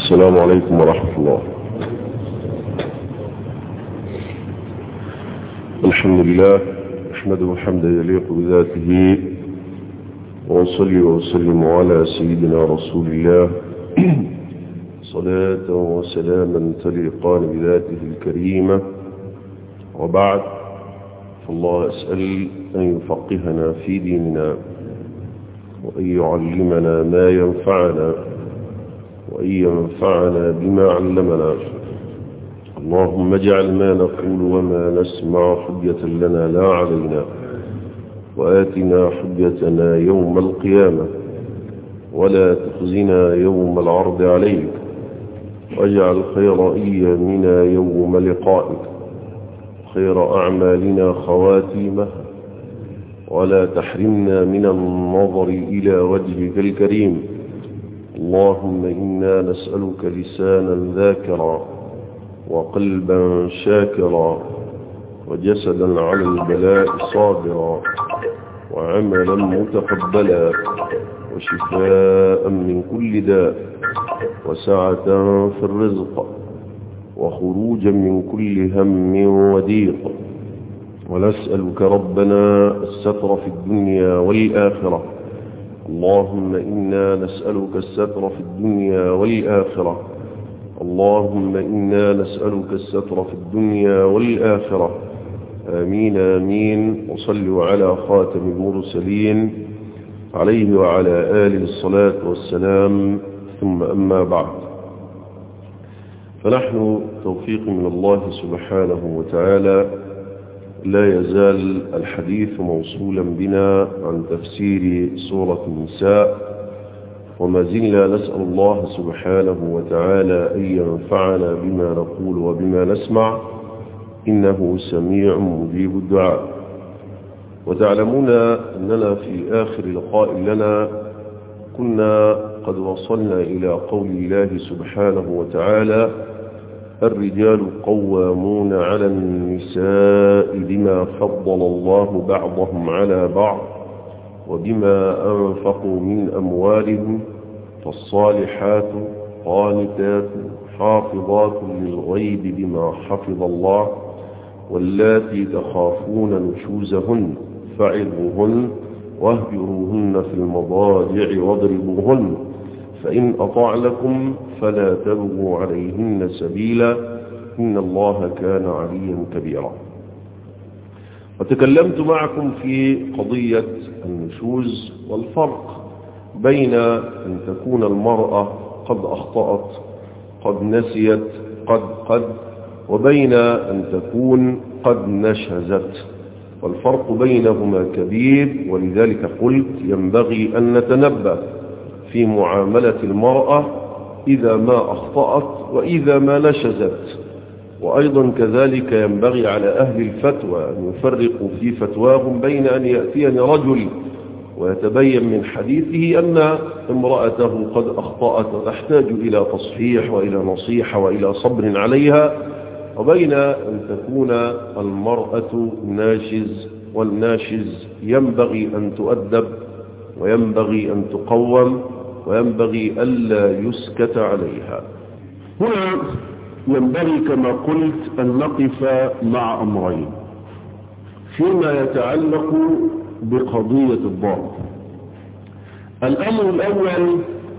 السلام عليكم ورحمة الله الحمد لله أحمده حمدا يليق بذاته وأصلي وأسلم على سيدنا رسول الله صلاة وسلاما تليقان بذاته الكريمة وبعد فالله أسأل أن يفقهنا في ديننا وأن يعلمنا ما ينفعنا وأن ينفعنا بما علمنا اللهم اجعل ما نقول وما نسمع حجة لنا لا علينا وآتنا حجتنا يوم القيامة ولا تخزنا يوم العرض عليك واجعل خير أيامنا يوم لقائك خير أعمالنا خواتيمها ولا تحرمنا من النظر إلى وجهك الكريم اللهم إنا نسألك لسانا ذاكرا وقلبا شاكرا وجسدا على البلاء صابرا وعملا متقبلا وشفاء من كل داء وسعة في الرزق وخروجا من كل هم وضيق ونسألك ربنا الستر في الدنيا والآخرة اللهم إنا نسألك الستر في الدنيا والآخرة اللهم إنا نسألك الستر في الدنيا والآخرة آمين آمين وصلوا على خاتم المرسلين عليه وعلى آله الصلاة والسلام ثم أما بعد فنحن توفيق من الله سبحانه وتعالى لا يزال الحديث موصولا بنا عن تفسير سورة النساء وما زلنا نسأل الله سبحانه وتعالى أن ينفعنا بما نقول وبما نسمع إنه سميع مجيب الدعاء وتعلمون أننا في آخر لقاء لنا كنا قد وصلنا إلى قول الله سبحانه وتعالى الرجال قوامون على النساء بما فضل الله بعضهم على بعض وبما أنفقوا من أموالهم فالصالحات قانتات حافظات للغيب بما حفظ الله واللاتي تخافون نشوزهن فعظوهن واهجروهن في المضاجع واضربوهن فإن أطعنكم فلا تبغوا عليهن سبيلا إن الله كان عليا كبيرا وتكلمت معكم في قضية النشوز والفرق بين أن تكون المرأة قد أخطأت قد نسيت قد قد وبين أن تكون قد نشزت والفرق بينهما كبير ولذلك قلت ينبغي أن نتنبه في معاملة المرأة إذا ما أخطأت وإذا ما نشزت وأيضا كذلك ينبغي على أهل الفتوى أن يفرقوا في فتواهم بين أن يأتيني رجل ويتبين من حديثه أن امرأته قد أخطأت وتحتاج إلى تصحيح وإلى نصيحة وإلى صبر عليها وبين أن تكون المرأة ناشز والناشز ينبغي أن تؤدب وينبغي أن تقوم وينبغي ألا يسكت عليها هنا ينبغي كما قلت أن نقف مع أمرين فيما يتعلق بقضية الضرب الأمر الأول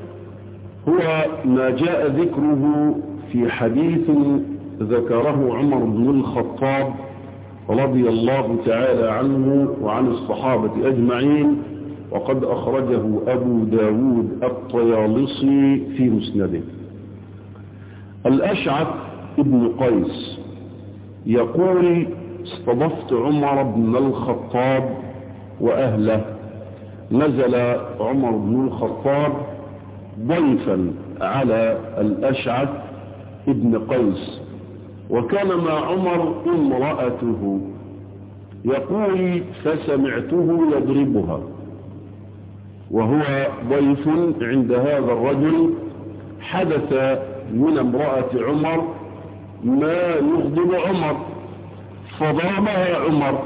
هو ما جاء ذكره في حديث ذكره عمر بن الخطاب رضي الله تعالى عنه وعن الصحابة أجمعين وقد أخرجه أبو داود الطيالصي في مسنده الأشعث ابن قيس يقول استضفت عمر بن الخطاب وأهله نزل عمر بن الخطاب ضيفا على الأشعث ابن قيس وكان مع عمر امرأته يقول فسمعته يضربها وهو ضيف عند هذا الرجل حدث من امرأة عمر ما يغضب عمر فضربها عمر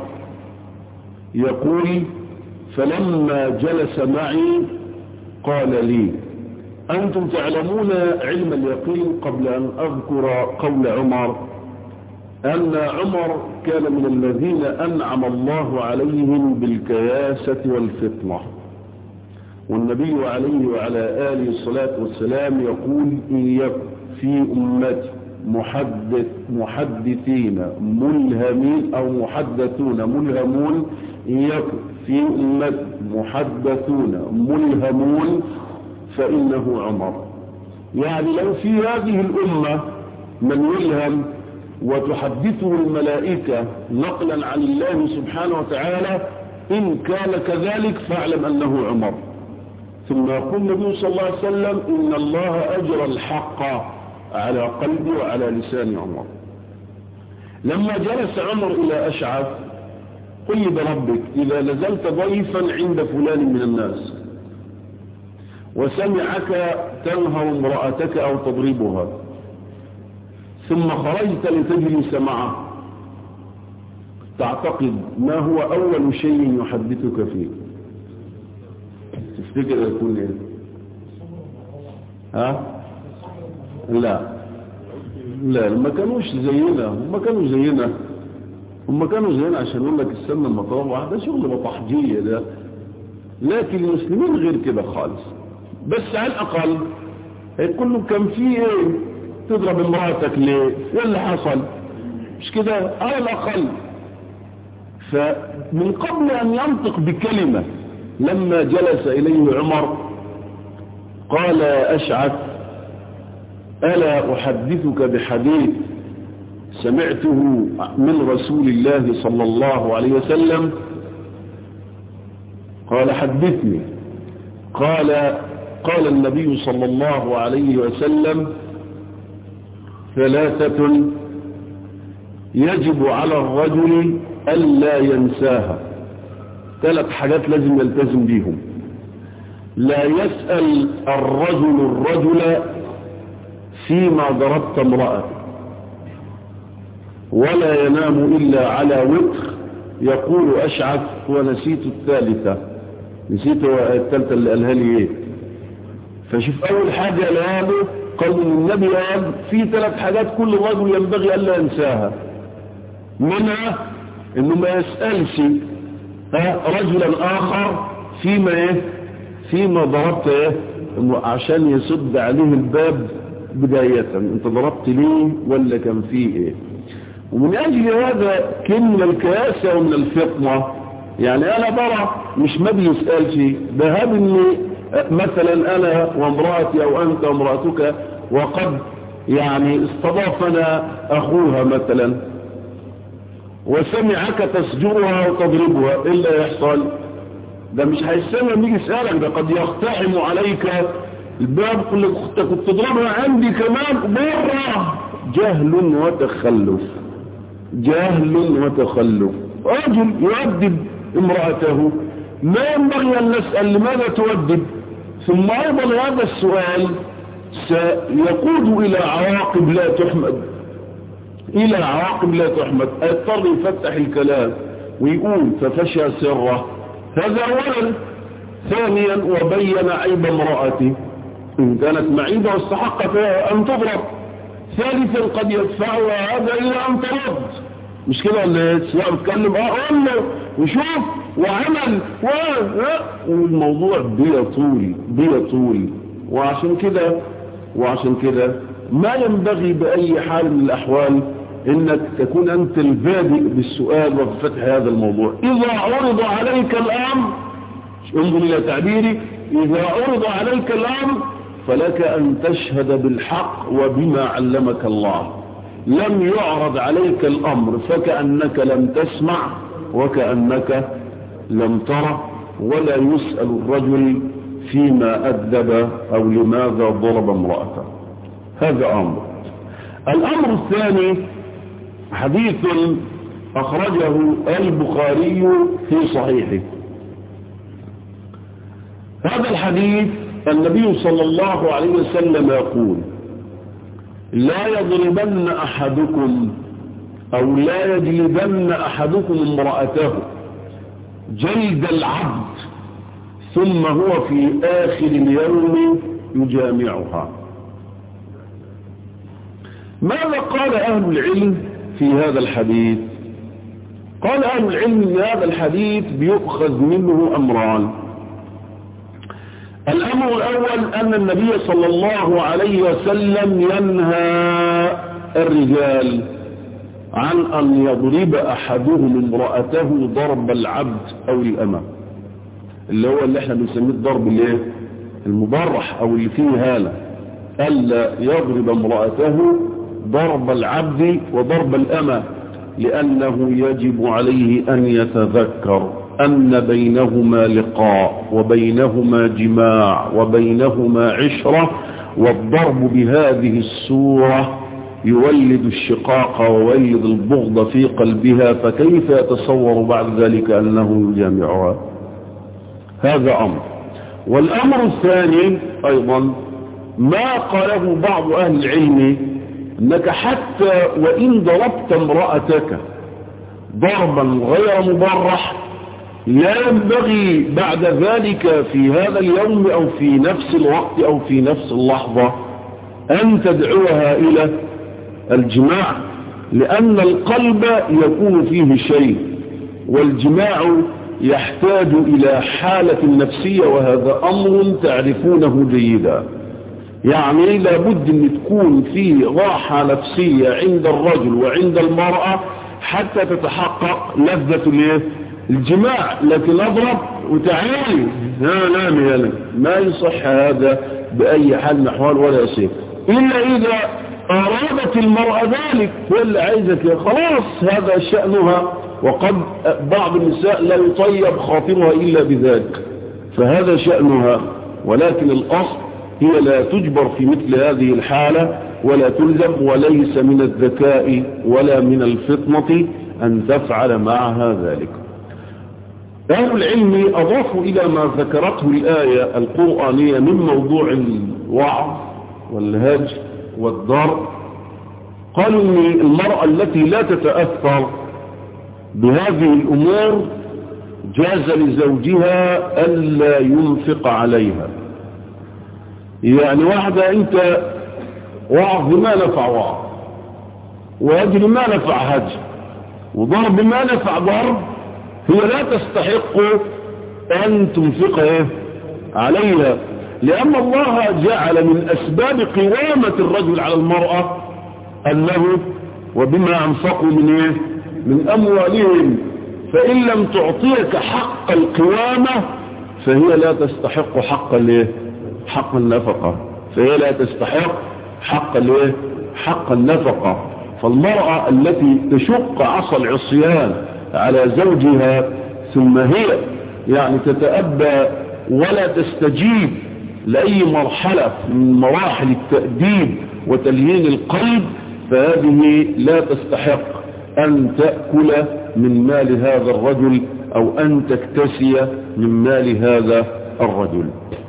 يقول فلما جلس معي قال لي أنتم تعلمون علم اليقين قبل أن أذكر قول عمر أن عمر كان من الذين أنعم الله عليهم بالكياسة والفطنة والنبي عليه وعلى آله الصلاة والسلام يقول إن يكن في أمتي محدث محدثين ملهمين أو محدثون ملهمون إن يكن في أمتي محدثون ملهمون فإنه عمر يعني لو في هذه الأمة من يلهم وتحدثه الملائكة نقلا عن الله سبحانه وتعالى إن كان كذلك فاعلم أنه عمر ثم يقول النبي صلى الله عليه وسلم إن الله أجرى الحق على قلبي وعلى لسان عمر لما جلس عمر إلى أشعث قل لي بربك إذا نزلت ضيفا عند فلان من الناس وسمعك تنهر امرأتك أو تضربها ثم خرجت لتجلس معه تعتقد ما هو أول شيء يحدثك فيه تفتكر يكون ايه ها لا لا ما كانوش زينا هم كانوا زينا هم كانوا زينا عشان يقول لك السمنه المطرب واحده شغل بطحجيه ده لكن المسلمين غير كده خالص بس على الاقل هيقول له كان في ايه تضرب امراتك ليه ايه اللي حصل مش كده على الاقل فمن قبل ان ينطق بكلمه لما جلس إليه عمر قال أشعث ألا أحدثك بحديث سمعته من رسول الله صلى الله عليه وسلم قال حدثني قال قال النبي صلى الله عليه وسلم ثلاثة يجب على الرجل ألا ينساها ثلاث حاجات لازم يلتزم بيهم لا يسأل الرجل الرجل فيما ضربت امرأة ولا ينام إلا على وتر يقول أشعث ونسيت الثالثة نسيت الثالثة اللي قالها لي ايه فشوف أول حاجة قالها قال من النبي قال في ثلاث حاجات كل رجل ينبغي ألا ينساها منها انه ما يسألش رجلا آخر فيما ايه فيما ضربت ايه عشان يسد عليه الباب بداية انت ضربت ليه ولا كان فيه ايه ومن اجل هذا كلمة الكياسة ومن الفطنة يعني انا برى مش ما بيسألش ده هاب اني مثلا انا وامرأتي او انت وامرأتك وقد يعني استضافنا اخوها مثلا وسمعك تسجرها وتضربها ايه اللي يحصل ده مش هيستنى لما يجي يسالك ده قد يقتحم عليك الباب اللي كنت كنت تضربها عندي كمان بره جهل وتخلف جهل وتخلف رجل يؤدب امرأته ما ينبغي أن نسأل لماذا تؤدب ثم أيضا هذا السؤال سيقود إلى عواقب لا تحمد إلى عواقب لا تحمد اضطر يفتح الكلام ويقول ففشى سره هذا أولا ثانيا وبين عيب امرأته إن كانت معيبة واستحق فيها أن تضرب ثالثا قد يدفعها هذا إلى أن ترد مش كده اللي سواء اتكلم اه قول له وشوف وعمل و... والموضوع بيطول بيطول وعشان كده وعشان كده ما ينبغي بأي حال من الأحوال انك تكون انت البادئ بالسؤال وفتح هذا الموضوع اذا عرض عليك الامر انظر الى تعبيري اذا عرض عليك الامر فلك ان تشهد بالحق وبما علمك الله لم يعرض عليك الامر فكأنك لم تسمع وكأنك لم ترى ولا يسأل الرجل فيما أدب أو لماذا ضرب امرأته هذا أمر الأمر الثاني حديث أخرجه البخاري في صحيحه هذا الحديث النبي صلى الله عليه وسلم يقول لا يضربن أحدكم أو لا يجلبن أحدكم امرأته جلد العبد ثم هو في آخر اليوم يجامعها ماذا قال أهل العلم في هذا الحديث قال أهل العلم أن هذا الحديث بيؤخذ منه أمران الأمر الأول أن النبي صلى الله عليه وسلم ينهى الرجال عن أن يضرب أحدهم امرأته ضرب العبد أو الأمة اللي هو اللي احنا بنسميه الضرب الايه المبرح أو اللي فيه هالة ألا يضرب امرأته ضرب العبد وضرب الأمة لأنه يجب عليه أن يتذكر أن بينهما لقاء وبينهما جماع وبينهما عشرة والضرب بهذه السورة يولد الشقاق ويولد البغض في قلبها فكيف يتصور بعد ذلك أنه يجامعها هذا أمر والأمر الثاني أيضا ما قاله بعض أهل العلم أنك حتى وإن ضربت امرأتك ضربا غير مبرح لا ينبغي بعد ذلك في هذا اليوم أو في نفس الوقت أو في نفس اللحظة أن تدعوها إلى الجماع لأن القلب يكون فيه شيء والجماع يحتاج إلى حالة نفسية وهذا أمر تعرفونه جيدا يعني لابد أن تكون في راحة نفسية عند الرجل وعند المرأة حتى تتحقق لذة الجماع لكن اضرب وتعالي لا لا ميلا ما يصح هذا بأي حال من الاحوال ولا يصير إلا إذا أرادت المرأة ذلك ولا عايزة خلاص هذا شأنها وقد بعض النساء لا يطيب خاطرها إلا بذلك فهذا شأنها ولكن الأصل هي لا تجبر في مثل هذه الحالة ولا تلزم وليس من الذكاء ولا من الفطنة أن تفعل معها ذلك أهل العلم أضافوا إلى ما ذكرته الآية القرآنية من موضوع الوعظ والهجر والضرب قالوا أن المرأة التي لا تتأثر بهذه الأمور جاز لزوجها ألا ينفق عليها يعني واحدة أنت وعظ ما نفع وعظ وهجر ما نفع هجر وضرب ما نفع ضرب هي لا تستحق أن تنفق إيه؟ عليها لأن الله جعل من أسباب قوامة الرجل على المرأة أنه وبما أنفقوا من إيه؟ من أموالهم فإن لم تعطيك حق القوامة فهي لا تستحق حق الايه حق النفقة فهي لا تستحق حق الايه حق النفقة فالمرأة التي تشق عصا العصيان على زوجها ثم هي يعني تتأبى ولا تستجيب لأي مرحلة من مراحل التأديب وتليين القلب فهذه لا تستحق أن تأكل من مال هذا الرجل أو أن تكتسي من مال هذا الرجل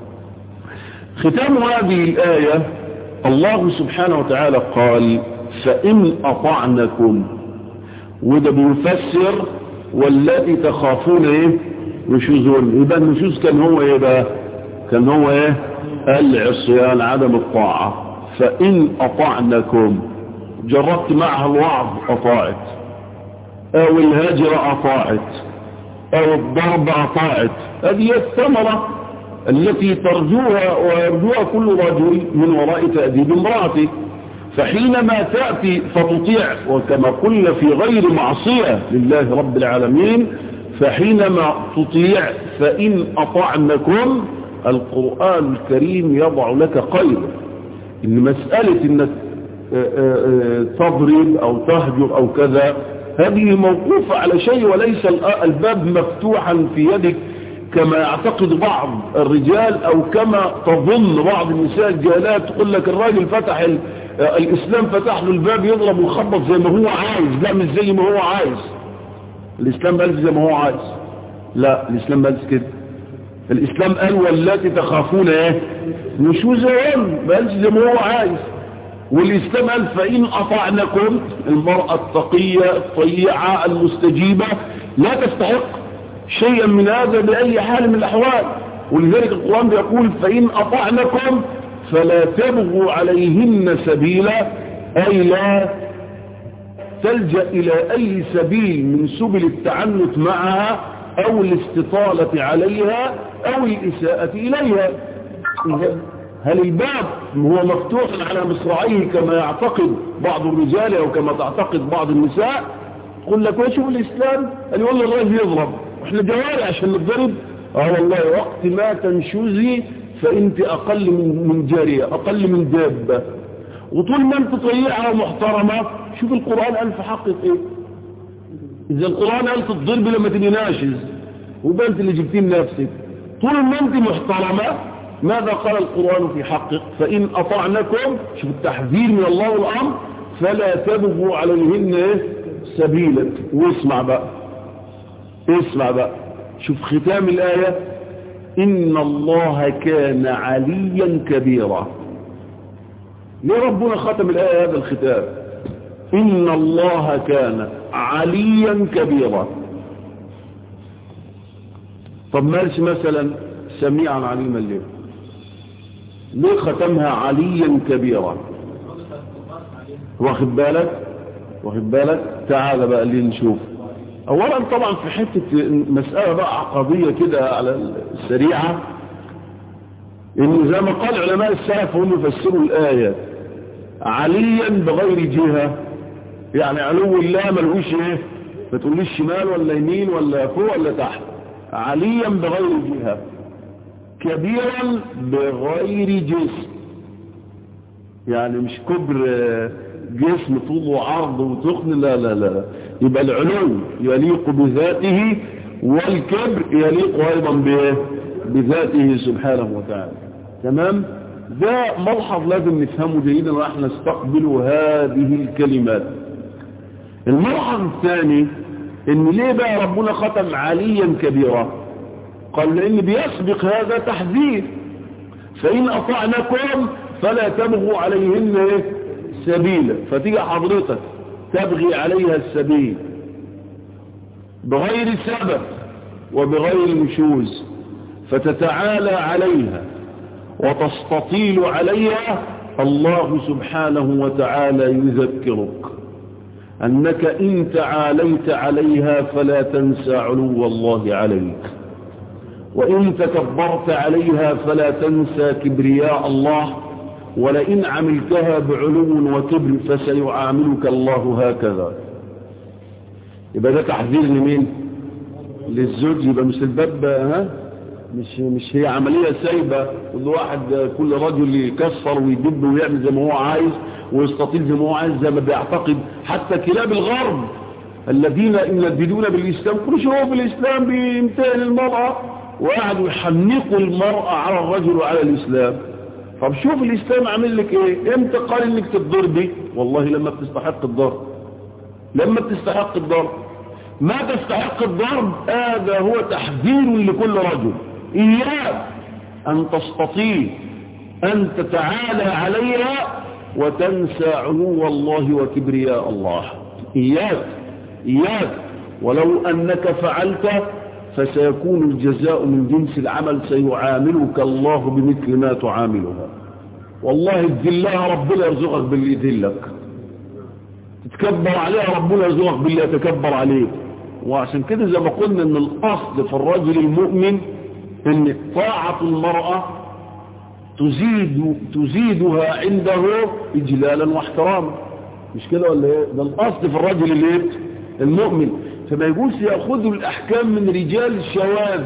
ختام هذه الآية الله سبحانه وتعالى قال فإن أطعنكم وده بيفسر والتي تخافون ايه نشوزون يبقى النشوز كان هو ايه بقى كان هو ايه العصيان عدم الطاعة فإن أطعنكم جربت معها الوعظ أطاعت أو الهجر أطاعت أو الضرب أطاعت هذه الثمرة التي ترجوها ويرجوها كل رجل من وراء تأديب امرأته فحينما تأتي فتطيع وكما قلنا في غير معصية لله رب العالمين فحينما تطيع فإن أطعنكم القرآن الكريم يضع لك قيد إن مسألة إنك تضرب أو تهجر أو كذا هذه موقوفة على شيء وليس الباب مفتوحا في يدك كما يعتقد بعض الرجال أو كما تظن بعض النساء الجالات تقول لك الراجل فتح ال... الإسلام فتح له الباب يضرب ويخبط زي ما هو عايز لا مش زي ما هو عايز الإسلام قال زي ما هو عايز لا الإسلام قال كده الإسلام قال والتي تخافون ايه نشوزهن ما قالش زي ما هو عايز والإسلام قال فإن أطعنكم المرأة التقية الطيعة المستجيبة لا تستحق شيئا من هذا بأي حال من الأحوال ولذلك القرآن بيقول فإن أطعنكم فلا تبغوا عليهن سبيلا أي لا تلجأ إلى أي سبيل من سبل التعنت معها أو الاستطالة عليها أو الإساءة إليها هل الباب هو مفتوح على مصراعيه كما يعتقد بعض الرجال أو كما تعتقد بعض النساء قل لك وشوف الإسلام قال والله الرجل يضرب احنا جواري عشان نضرب اه والله وقت ما تنشزي فانت اقل من من جارية اقل من دابة وطول ما انت طيعة ومحترمة شوف القرآن قال في حقك ايه اذا القرآن قال تضرب لما تبقي ناشز وده انت اللي جبتين نفسك طول ما انت محترمة ماذا قال القرآن في حقك فإن أطعنكم شوف التحذير من الله والأمر فلا تبغوا عليهن ايه سبيلا واسمع بقى اسمع بقى شوف ختام الآية إن الله كان عليا كبيرا ليه ربنا ختم الآية هذا الختام إن الله كان عليا كبيرا طب مالش مثلا سميعا عليما ليه ليه ختمها عليا كبيرا واخد بالك واخد بالك تعال بقى اللي نشوف اولا طبعا في حتة مسألة بقى عقدية كده على السريعة ان زي ما قال علماء السلف هم يفسروا الآية عليا بغير جهة يعني علو الله ملهوش ايه ما تقوليش شمال ولا يمين ولا فوق ولا تحت عليا بغير جهة كبيرا بغير جسم يعني مش كبر جسم طول وعرض وتخن لا لا لا يبقى العلو يليق بذاته والكبر يليق ايضا بذاته سبحانه وتعالى تمام ده ملحظ لازم نفهمه جيدا ونحن نستقبل هذه الكلمات الملحظ الثاني ان ليه بقى ربنا ختم عليا كبيرا قال لان بيسبق هذا تحذير فان اطعنكم فلا تبغوا عليهن ايه سبيلا فتيجي حضرتك تبغي عليها السبيل بغير سبب وبغير نشوز فتتعالى عليها وتستطيل عليها الله سبحانه وتعالى يذكرك أنك إن تعاليت عليها فلا تنسى علو الله عليك وإن تكبرت عليها فلا تنسى كبرياء الله ولئن عملتها بعلو وكبر فسيعاملك الله هكذا يبقى ده تحذير لمين للزوج يبقى مش الباب ها مش مش هي عملية سايبة كل واحد كل رجل يكسر ويدب ويعمل زي ما هو عايز ويستطيل زي ما هو عايز زي ما بيعتقد حتى كلاب الغرب الذين ينددون بالإسلام كل شيء هو بالإسلام بيمتهن المرأة وقعدوا يحنقوا المرأة على الرجل وعلى الإسلام طب شوف الإسلام عامل لك إيه امتى قال إنك تضربي والله لما بتستحق الضرب لما بتستحق الضرب ما تستحق الضرب هذا هو تحذير لكل رجل إياك أن تستطيع أن تتعالى عليها وتنسى علو الله وكبرياء الله إياك إياك ولو أنك فعلت فسيكون الجزاء من جنس العمل سيعاملك الله بمثل ما تعاملها والله تذلها ربنا يرزقك باللي يذلك تتكبر عليها ربنا يرزقك باللي يتكبر عليك وعشان كده زي ما قلنا ان الاصل في الرجل المؤمن ان طاعة المرأة تزيد تزيدها عنده اجلالا واحتراما مش كده ولا ايه ده الاصل في الرجل الايه المؤمن فما يجوز ياخذوا الاحكام من رجال الشواذ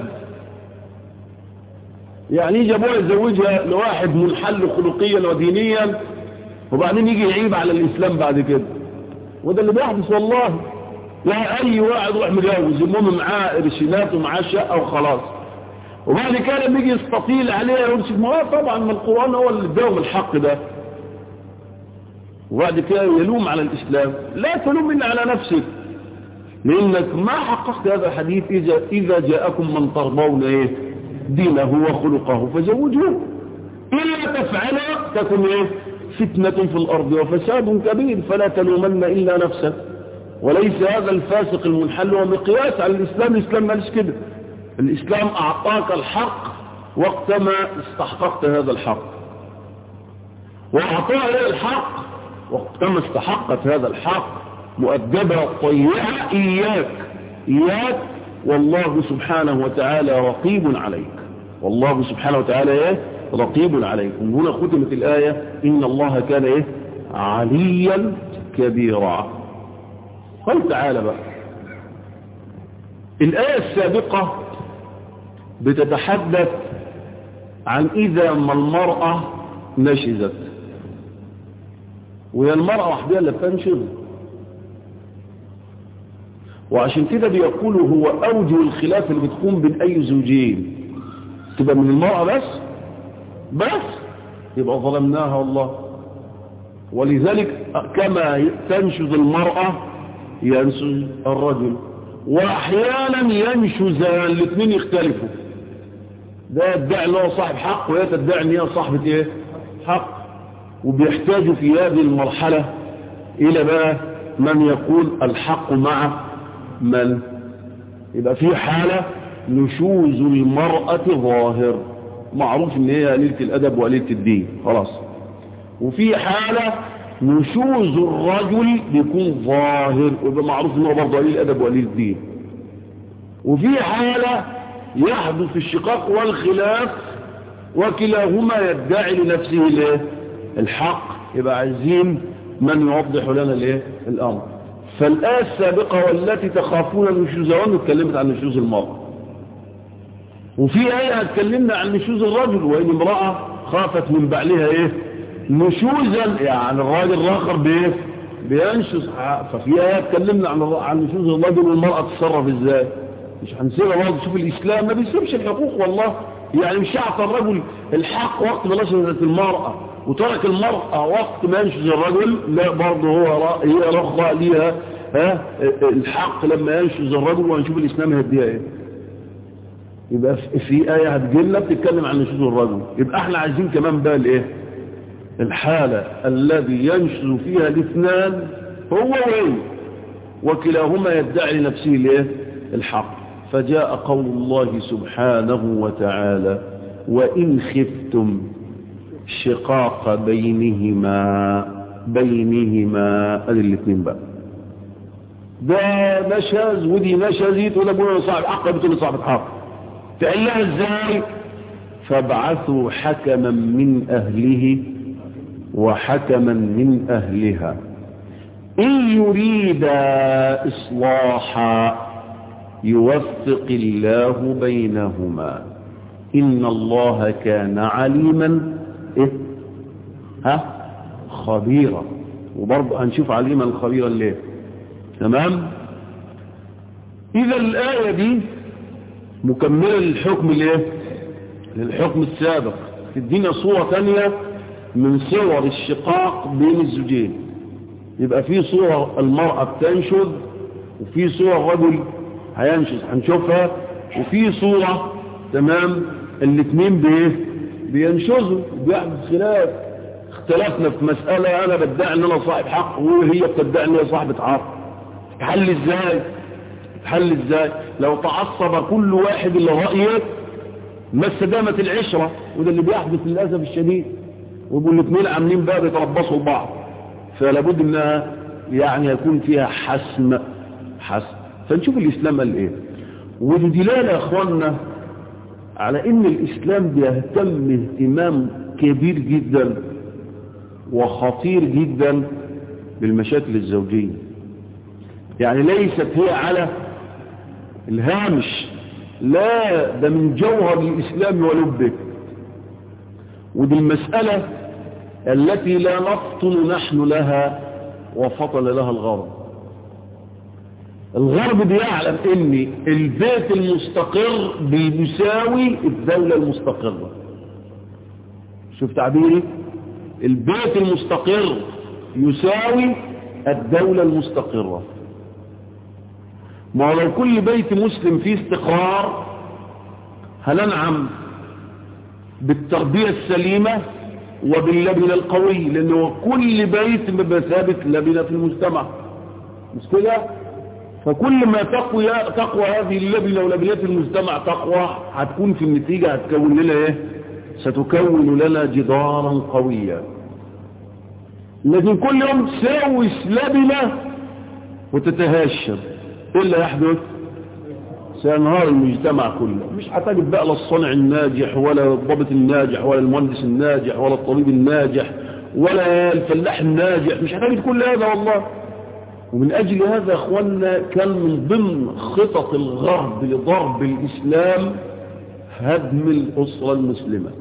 يعني يجي ابوها يزوجها لواحد منحل خلقيا ودينيا وبعدين يجي يعيب على الاسلام بعد كده وده اللي بيحدث والله لا اي واحد يروح مجوز المهم معاه قرشينات ومعاه شقه وخلاص وبعد كده لما يجي يستطيل عليها ويمسك ما طبعا ما القران هو اللي اداهم الحق ده وبعد كده يلوم على الاسلام لا تلوم الا على نفسك لانك ما حققت هذا الحديث اذا اذا جاءكم من ترضون ايه دينه وخلقه فزوجوه الا تفعل تكن ايه فتنه في الارض وفساد كبير فلا تلومن الا نفسك وليس هذا الفاسق المنحل هو مقياس على الإسلام الإسلام مالش كده الإسلام أعطاك الحق وقتما استحققت هذا الحق وأعطاها له الحق وكما استحقت هذا الحق مؤدبة طيعة إياك إياك والله سبحانه وتعالى رقيب عليك والله سبحانه وتعالى إيه؟ رقيب عليك هنا ختمت الآية إن الله كان إيه عليا كبيرا قال تعالى بقى الآية السابقة بتتحدث عن إذا ما المرأة نشزت وهي المرأة وحدها اللي بتنشز وعشان كده بيقولوا هو أوجه الخلاف اللي بتكون بين أي زوجين تبقى من المرأة بس بس يبقى ظلمناها والله ولذلك كما تنشز المرأة ينشز الرجل واحيانا ينشزان الاثنين يختلفوا ده يدعي ان هو صاحب حق وهي تدعي ان هي صاحبة ايه حق وبيحتاجوا في هذه المرحلة الى بقى من يقول الحق مع من يبقى في حالة نشوز المرأة ظاهر معروف ان هي قليلة الادب وقليلة الدين خلاص وفي حالة نشوز الرجل بيكون ظاهر ويبقى معروف ان هو برضه قليل الادب وقليل الدين وفي حالة يحدث الشقاق والخلاف وكلاهما يدعي لنفسه الايه الحق يبقى عايزين من يوضح لنا الايه الامر فالآية السابقة والتي تخافون نشوزهن اتكلمت عن نشوز المرأة وفي آية اتكلمنا عن نشوز الرجل وإن امرأة خافت من بعلها ايه نشوزا يعني الراجل الاخر بايه بينشز ففي آية اتكلمنا عن عن نشوز الرجل والمرأة تتصرف ازاي مش هنسيبها برضه شوف الإسلام ما بيسيبش الحقوق والله يعني مش يعطى الرجل الحق وقت ما نشزت المرأة وترك المرأة وقت ما ينشز الرجل لا برضه هو هي رخاء ليها ها الحق لما ينشز الرجل وهنشوف الإسلام هيديها ايه يبقى في آية هتجيلنا بتتكلم عن نشوز الرجل يبقى احنا عايزين كمان بقى الايه الحالة الذي ينشز فيها الاثنان هو وين وكلاهما يدعي لنفسه الايه الحق فجاء قول الله سبحانه وتعالى وإن خفتم شقاق بينهما بينهما ادي الاثنين بقى ده نشز ودي نشزت وده بقول صاحب حق بتقول صاحب حق تقلها ازاي فابعثوا حكما من اهله وحكما من اهلها ان يريد اصلاحا يوفق الله بينهما ان الله كان عليما ايه ها خبيرا وبرضه هنشوف عليما خبيرا ليه تمام اذا الايه دي مكملة للحكم الايه للحكم السابق تدينا صورة تانية من صور الشقاق بين الزوجين يبقى في صورة المرأة بتنشذ وفي صورة الرجل هينشذ هنشوفها وفي صورة تمام الاثنين بايه بينشذوا بيحدث خلاف اختلفنا في مسألة انا بدعي ان انا صاحب حق وهي بتدعي ان هي صاحبة حق تحل ازاي تحل ازاي لو تعصب كل واحد لرأيه ما استدامت العشرة وده اللي بيحدث للأسف الشديد ويبقوا الاثنين عاملين بقى بيتربصوا لبعض فلابد انها يعني يكون فيها حسم حسم فنشوف الاسلام قال ايه ودي دلالة يا اخوانا على ان الاسلام بيهتم اهتمام كبير جدا وخطير جدا بالمشاكل الزوجية يعني ليست هي على الهامش لا ده من جوهر الإسلام ولبه ودي المسألة التي لا نفطن نحن لها وفطن لها الغرب الغرب بيعلم ان البيت المستقر بيساوي الدولة المستقرة شوف تعبيري البيت المستقر يساوي الدولة المستقرة ما لو كل بيت مسلم فيه استقرار هننعم بالتربية السليمة وباللبنة القوي لأنه كل بيت بمثابة لبنة في المجتمع مش كده فكل ما تقوى تقوى هذه اللبنة ولبنة المجتمع تقوى هتكون في النتيجة هتكون لنا ايه ستكون لنا جدارا قويا لكن كل يوم تساوي سلبنة وتتهشم ايه اللي يحدث سينهار المجتمع كله مش هتجد بقى لا الصانع الناجح ولا الضابط الناجح ولا المهندس الناجح ولا الطبيب الناجح ولا الفلاح الناجح مش هتجد كل هذا والله ومن أجل هذا أخوانا كان من ضمن خطط الغرب لضرب الإسلام هدم الأسرة المسلمة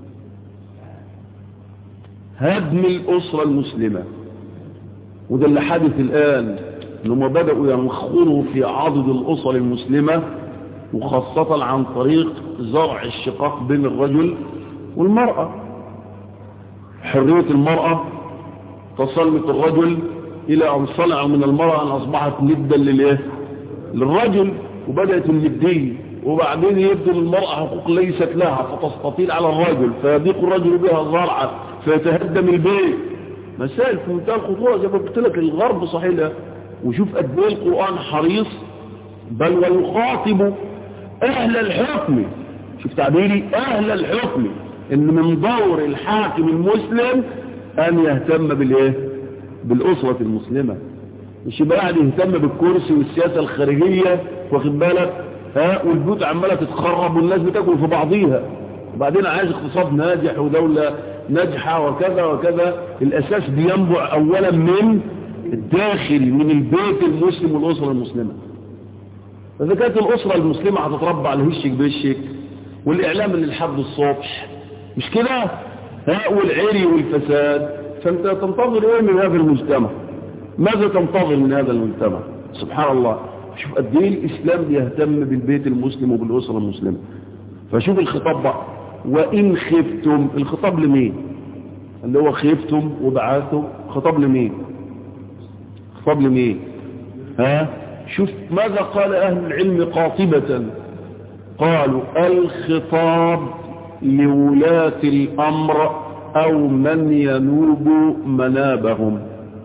هدم الأسرة المسلمة وده اللي حدث الآن انهم بدأوا ينخروا في عضد الأسر المسلمة وخاصة عن طريق زرع الشقاق بين الرجل والمرأة حرية المرأة تسلط الرجل إلى أن صنع من المرأة أن أصبحت ندا للإيه؟ للرجل وبدأت الندية وبعدين يبدو المرأة حقوق ليست لها فتستطيل على الرجل فيضيق الرجل بها زرعا فيتهدم البيت مسائل في منتهى الخطورة زي ما قلت لك الغرب صحيح ده وشوف قد ايه القرآن حريص بل ويخاطب أهل الحكم شوف تعبيري أهل الحكم إن من دور الحاكم المسلم أن يهتم بالإيه بالأسرة المسلمة مش يبقى قاعد يهتم بالكرسي والسياسة الخارجية واخد بالك ها والبيوت عمالة تتخرب والناس بتاكل في بعضيها وبعدين عايز اقتصاد ناجح ودولة ناجحة وكذا وكذا الأساس بينبع أولا من الداخل من البيت المسلم والأسرة المسلمة فإذا كانت الأسرة المسلمة هتتربى على هشك بهشك والإعلام اللي لحد الصبح مش كده ها والعري والفساد فأنت تنتظر إيه من هذا المجتمع ماذا تنتظر من هذا المجتمع سبحان الله شوف قد ايه الإسلام بيهتم بالبيت المسلم وبالأسرة المسلمة فشوف الخطاب بقى وإن خفتم الخطاب لمين اللي هو خفتم وبعاثوا خطاب لمين خطاب لمين ها شوف ماذا قال أهل العلم قاطبة قالوا الخطاب لولاة الأمر أو من ينوب منابهم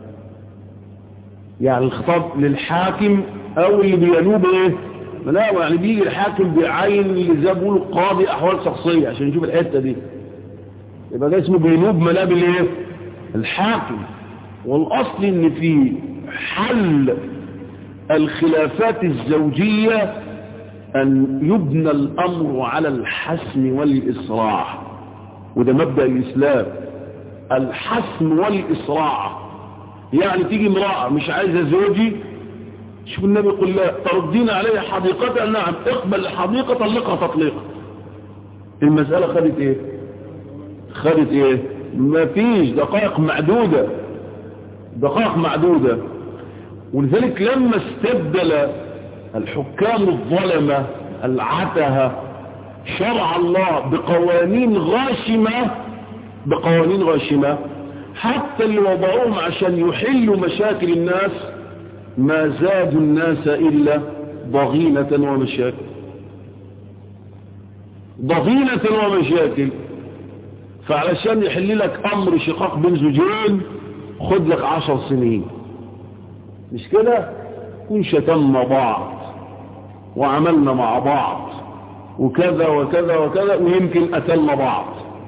يعني الخطاب للحاكم أو اللي بينوب إيه منابه يعني بيجي الحاكم بعين اللي زي بيقولوا قاضي أحوال شخصية عشان نشوف الحتة دي يبقى ده اسمه بينوب مناب الايه الحاكم والأصل إن في حل الخلافات الزوجية أن يبنى الأمر على الحسم والإسراع وده مبدأ الإسلام الحسم والإسراع يعني تيجي امرأة مش عايزة زوجي شوف النبي يقول لا تردين علي حديقة نعم اقبل الحديقة طلقها تطليقا المسألة خدت ايه خدت ايه ما فيش دقائق معدودة دقائق معدودة ولذلك لما استبدل الحكام الظلمة العتهة شرع الله بقوانين غاشمة بقوانين غاشمة حتى اللي وضعوهم عشان يحلوا مشاكل الناس ما زادوا الناس إلا ضغينة ومشاكل ضغينة ومشاكل فعلشان يحل لك أمر شقاق بين زوجين خد لك عشر سنين مش كده كن شتمنا بعض وعملنا مع بعض وكذا وكذا وكذا ويمكن قتلنا بعض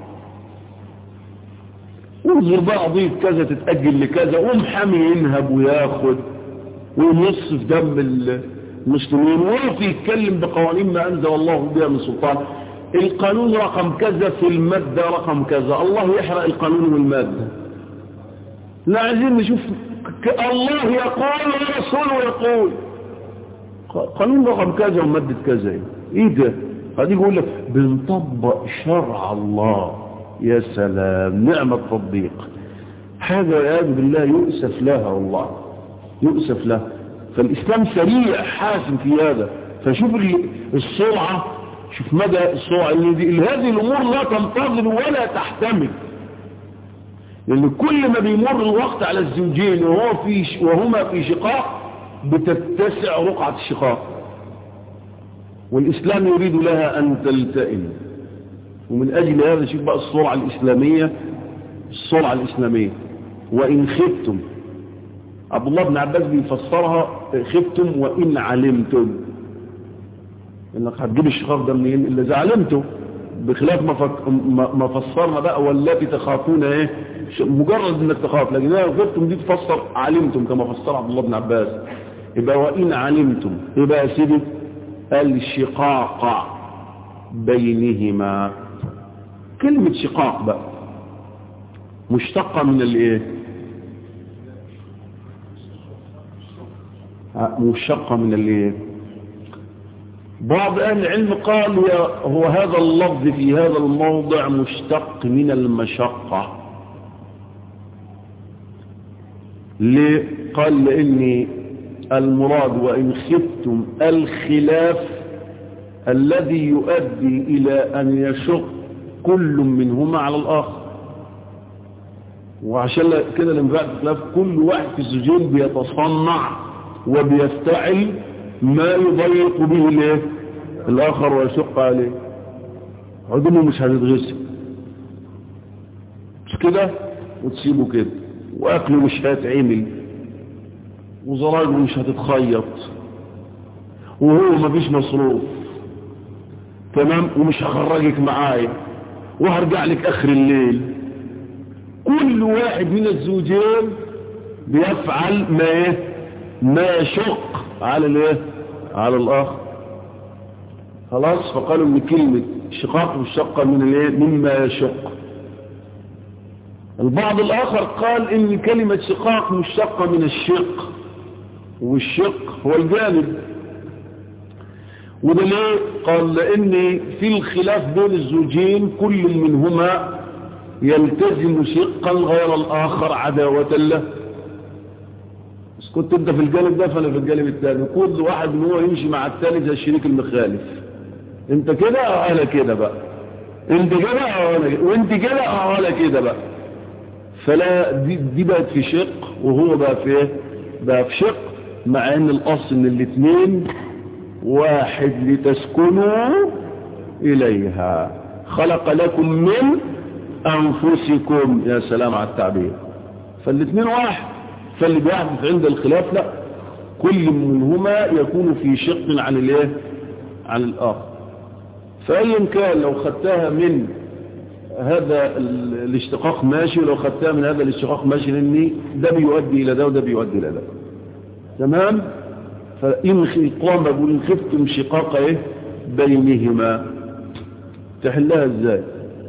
وانظر بقى قضية كذا تتأجل لكذا ومحامي ينهب وياخد وينص في دم المسلمين ويقف يتكلم بقوانين ما أنزل الله بها من سلطان القانون رقم كذا في المادة رقم كذا الله يحرق القانون والمادة لا عايزين نشوف الله يقول ورسوله يقول قانون رقم كذا ومادة كذا ايه ده هذه يقول لك بنطبق شرع الله يا سلام نعم التطبيق هذا والعياذ بالله يؤسف لها والله يؤسف لها فالإسلام سريع حاسم في هذا فشوف السرعة شوف مدى السرعة اللي هذه الأمور لا تنتظر ولا تحتمل لأن كل ما بيمر الوقت على الزوجين وهو في وهما في شقاق بتتسع رقعة الشقاق والإسلام يريد لها أن تلتئم ومن أجل هذا شوف بقى السرعة الإسلامية السرعة الإسلامية وإن خفتم عبد الله بن عباس بيفسرها خفتم وإن علمتم انك هتجيب الشقاق ده منين الا اذا علمته بخلاف ما, فك... ما فسرنا بقى والتي تخافون ايه مجرد انك تخاف لكن اذا خفتم دي تفسر علمتم كما فسر عبد الله بن عباس يبقى وان علمتم يبقى يا سيدي الشقاق بينهما كلمة شقاق بقى مشتقة من الايه مشتقة من الايه بعض اهل العلم قال هو هذا اللفظ في هذا الموضع مشتق من المشقة ليه قال لاني المراد وان خفتم الخلاف الذي يؤدي الى ان يشق كل منهما على الاخر وعشان كده لما بعد الخلاف كل واحد في الزوجين بيتصنع وبيفتعل ما يضيق به الايه الاخر ويشق عليه عدمه مش هتتغسل مش كده وتسيبه كده واكله مش هيتعمل وزراجه مش هتتخيط وهو مفيش مصروف تمام ومش هخرجك معايا وهرجع لك اخر الليل كل واحد من الزوجين بيفعل ما ايه ما يشق على الايه على الاخر خلاص فقالوا ان كلمة شقاق والشقة من الايه مما يشق البعض الاخر قال ان كلمة شقاق مشتقة من الشق والشق هو الجانب وده ليه قال لان في الخلاف بين الزوجين كل منهما يلتزم شقا غير الاخر عداوة له بس كنت انت في الجانب ده فانا في الجانب الثاني كل واحد من هو يمشي مع الثاني زي الشريك المخالف انت كده اه انا كده بقى انت كده اه انا كده وانت كده اه انا كده بقى فلا دي, دي بقت في شق وهو بقى في ايه بقى في شق مع ان الاصل ان الاثنين واحد لتسكنوا اليها خلق لكم من انفسكم يا سلام على التعبير فالاثنين واحد فاللي بيحدث عند الخلاف لا كل منهما يكون في شق عن الايه عن الاخر فايا كان لو خدتها من هذا الاشتقاق ماشي ولو خدتها من هذا الاشتقاق ماشي لان ده بيؤدي الى ده وده بيؤدي الى ده تمام فإن قام بقول إن خفتم شقاق إيه بينهما تحلها إزاي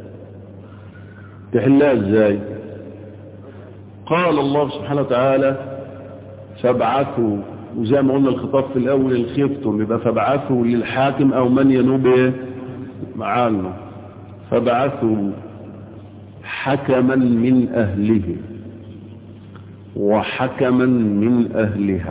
تحلها إزاي قال الله سبحانه وتعالى فابعثوا وزي ما قلنا الخطاب في الأول الخفتم يبقى فابعثوا للحاكم أو من ينوب إيه معانا فابعثوا حكما من أهله وحكما من أهلها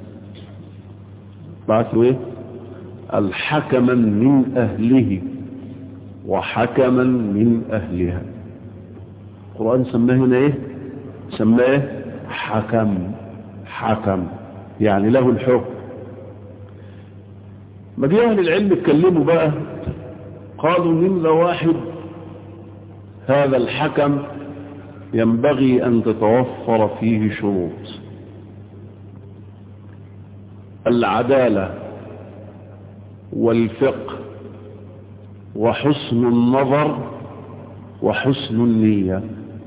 بعثوا ايه الحكما من اهله وحكما من اهلها القرآن سماه هنا ايه سماه حكم حكم يعني له الحكم ما جه اهل العلم اتكلموا بقى قالوا نملة واحد هذا الحكم ينبغي ان تتوفر فيه شروط العدالة والفقه وحسن النظر وحسن النية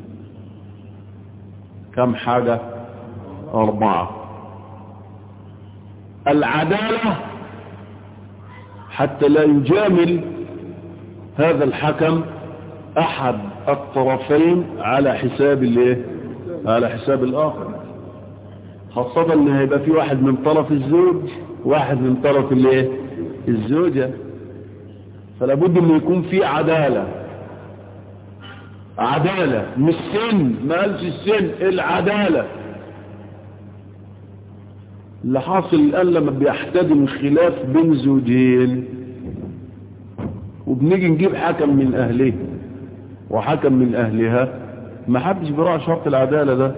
كم حاجة أربعة العدالة حتى لا يجامل هذا الحكم أحد الطرفين على حساب الايه على حساب الآخر خاصة ان هيبقى في واحد من طرف الزوج واحد من طرف الايه الزوجة فلا بد ان يكون في عدالة عدالة مش سن ما قالش السن العدالة اللي حاصل الان لما بيحتدم خلاف بين زوجين وبنيجي نجيب حكم من اهله وحكم من اهلها ما حدش براعي شرط العدالة ده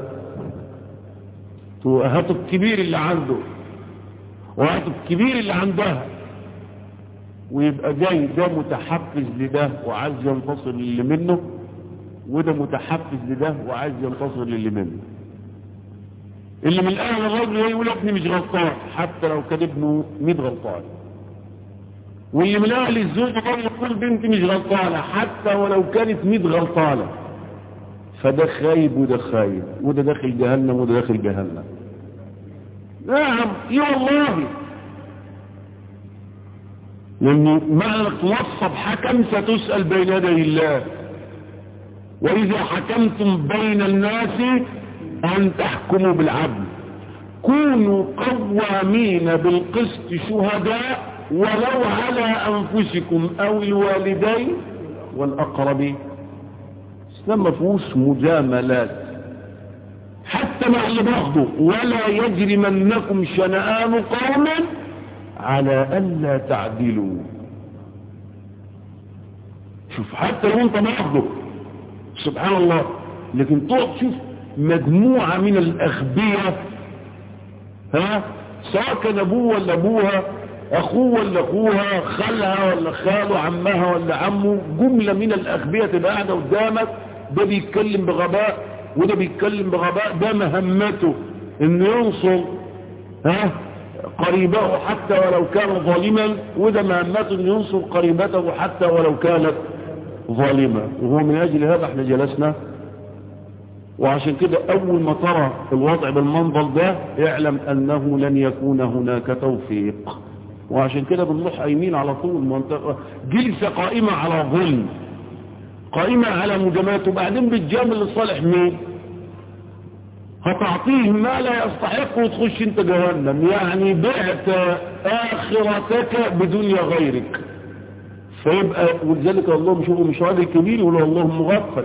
هاتوا الكبير اللي عنده وهاتوا الكبير اللي عندها ويبقى جاي ده متحفز لده وعايز ينتصر للي منه وده متحفز لده وعايز ينتصر للي منه اللي من اهل الرجل يقول ابني مش غلطان حتى لو كان ابنه 100 غلطان واللي من اهل الزوج برضه يقول بنتي مش غلطانه حتى ولو كانت 100 غلطانه فده خايب وده خايب وده داخل جهنم وده داخل جهنم نعم اي والله لأن معنى توصف حكم ستسأل بين يدي الله وإذا حكمتم بين الناس أن تحكموا بالعدل كونوا قوامين بالقسط شهداء ولو على أنفسكم أو الوالدين والأقربين الإسلام ما فيهوش مجاملات حتى مع اللي باخده ولا يجرمنكم شنآن قوم على ألا تعدلوا شوف حتى لو انت باخده سبحان الله لكن تقعد تشوف مجموعة من الأغبياء ها سواء كان أبوه ولا أبوها أخوه ولا أخوها خالها ولا خاله عمها ولا عمه جملة من الأغبياء تبقى قاعدة قدامك ده بيتكلم بغباء وده بيتكلم بغباء ده مهمته انه ينصر ها قريبه حتى ولو كان ظالما وده مهمته انه ينصر قريبته حتى ولو كانت ظالمة وهو من أجل هذا احنا جلسنا وعشان كده أول ما ترى الوضع بالمنظر ده اعلم أنه لن يكون هناك توفيق وعشان كده بنروح قايمين على طول منطقة جلسة قائمة على ظلم قائمة على مجاملات وبعدين بتجامل لصالح مين هتعطيه ما لا يستحق وتخش انت جهنم يعني بعت آخرتك بدنيا غيرك فيبقى ولذلك الله بيشوفه مش راجل كبير يقول الله مغفل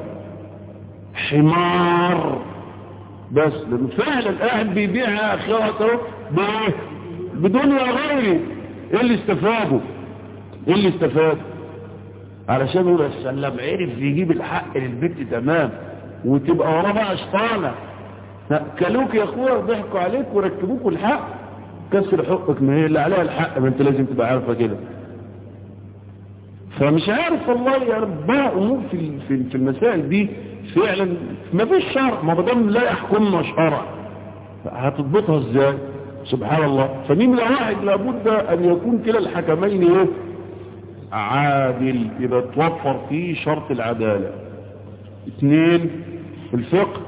حمار بس لانه فعلا قاعد بيبيع اخرته بايه بدنيا غيره ايه اللي استفاده ايه اللي استفاده علشان يقول السلام عرف يجيب الحق للبنت تمام وتبقى وراه بقى شطانه كلوك يا اخويا ضحكوا عليك وركبوك الحق كسر حقك ما هي اللي عليها الحق ما انت لازم تبقى عارفه كده فمش عارف والله يا رب بقى امور في في في المسائل دي فعلا ما فيش شرع ما دام لا يحكمنا شرع هتضبطها ازاي سبحان الله فمين واحد لابد ان يكون كلا الحكمين ايه عادل يبقى توفر فيه شرط العدالة اثنين الفقه